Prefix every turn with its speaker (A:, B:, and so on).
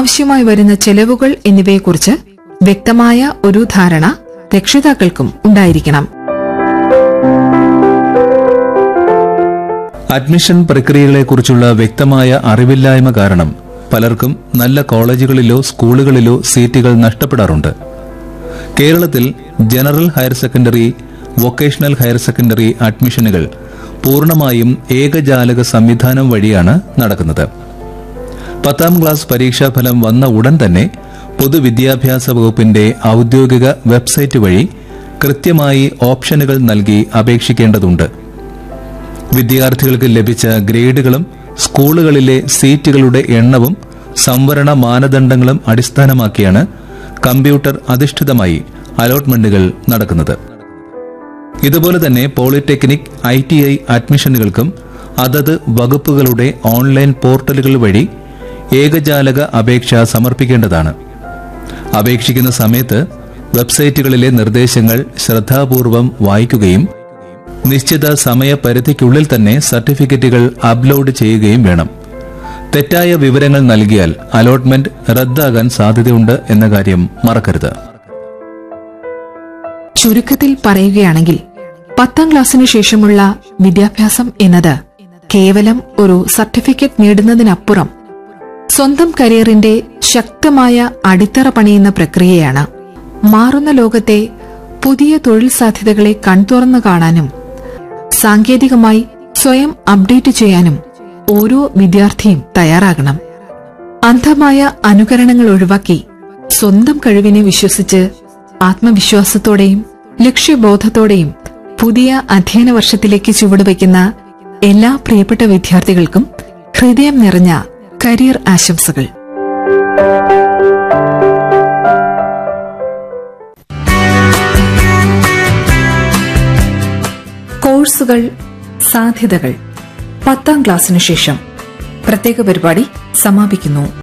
A: ആവശ്യമായി വരുന്ന ചെലവുകൾ എന്നിവയെക്കുറിച്ച് വ്യക്തമായ ഒരു ധാരണ രക്ഷിതാക്കൾക്കും ഉണ്ടായിരിക്കണം
B: അഡ്മിഷൻ പ്രക്രിയകളെക്കുറിച്ചുള്ള വ്യക്തമായ അറിവില്ലായ്മ കാരണം പലർക്കും നല്ല കോളേജുകളിലോ സ്കൂളുകളിലോ സീറ്റുകൾ നഷ്ടപ്പെടാറുണ്ട് കേരളത്തിൽ general higher secondary vocational higher secondary അഡ്മിഷനുകൾ പൂർണ്ണമായും ഏകജാലക സംവിധാനം വഴിയാണ് നടക്കുന്നത് പത്താം ക്ലാസ് പരീക്ഷാഫലം വന്ന ഉടൻ തന്നെ പൊതുവിദ്യാഭ്യാസ വകുപ്പിന്റെ ഔദ്യോഗിക വെബ്സൈറ്റ് വഴി കൃത്യമായി ഓപ്ഷനുകൾ നൽകി അപേക്ഷിക്കേണ്ടതുണ്ട് വിദ്യാർത്ഥികൾക്ക് ലഭിച്ച ഗ്രേഡുകളും സ്കൂളുകളിലെ സീറ്റുകളുടെ എണ്ണവും സംവരണ മാനദണ്ഡങ്ങളും അടിസ്ഥാനമാക്കിയാണ് കമ്പ്യൂട്ടർ അധിഷ്ഠിതമായി അലോട്ട്മെന്റുകൾ നടക്കുന്നത് ഇതുപോലെ തന്നെ പോളിടെക്നിക് ഐ ടി ഐ അഡ്മിഷനുകൾക്കും അതത് വകുപ്പുകളുടെ ഓൺലൈൻ പോർട്ടലുകൾ വഴി ഏകജാലക അപേക്ഷ സമർപ്പിക്കേണ്ടതാണ് അപേക്ഷിക്കുന്ന സമയത്ത് വെബ്സൈറ്റുകളിലെ നിർദ്ദേശങ്ങൾ ശ്രദ്ധാപൂർവം വായിക്കുകയും നിശ്ചിത സമയപരിധിക്കുള്ളിൽ തന്നെ സർട്ടിഫിക്കറ്റുകൾ അപ്ലോഡ് ചെയ്യുകയും വേണം തെറ്റായ വിവരങ്ങൾ നൽകിയാൽ അലോട്ട്മെന്റ് റദ്ദാകാൻ സാധ്യതയുണ്ട് എന്ന കാര്യം മറക്കരുത്
A: ചുരുക്കത്തിൽ പറയുകയാണെങ്കിൽ പത്താം ക്ലാസ്സിനു ശേഷമുള്ള വിദ്യാഭ്യാസം എന്നത് കേവലം ഒരു സർട്ടിഫിക്കറ്റ് നേടുന്നതിനപ്പുറം സ്വന്തം കരിയറിന്റെ ശക്തമായ അടിത്തറ പണിയുന്ന പ്രക്രിയയാണ് മാറുന്ന ലോകത്തെ പുതിയ തൊഴിൽ സാധ്യതകളെ കൺതുറന്നു കാണാനും സാങ്കേതികമായി സ്വയം അപ്ഡേറ്റ് ചെയ്യാനും ഓരോ വിദ്യാർത്ഥിയും തയ്യാറാകണം അന്ധമായ അനുകരണങ്ങൾ ഒഴിവാക്കി സ്വന്തം കഴിവിനെ വിശ്വസിച്ച് ആത്മവിശ്വാസത്തോടെയും ലക്ഷ്യബോധത്തോടെയും പുതിയ അധ്യയന വർഷത്തിലേക്ക് ചുവടുവയ്ക്കുന്ന എല്ലാ പ്രിയപ്പെട്ട വിദ്യാർത്ഥികൾക്കും ഹൃദയം നിറഞ്ഞ കരിയർ ആശംസകൾ കോഴ്സുകൾ സാധ്യതകൾ പത്താം ക്ലാസ്സിനു ശേഷം പ്രത്യേക പരിപാടി സമാപിക്കുന്നു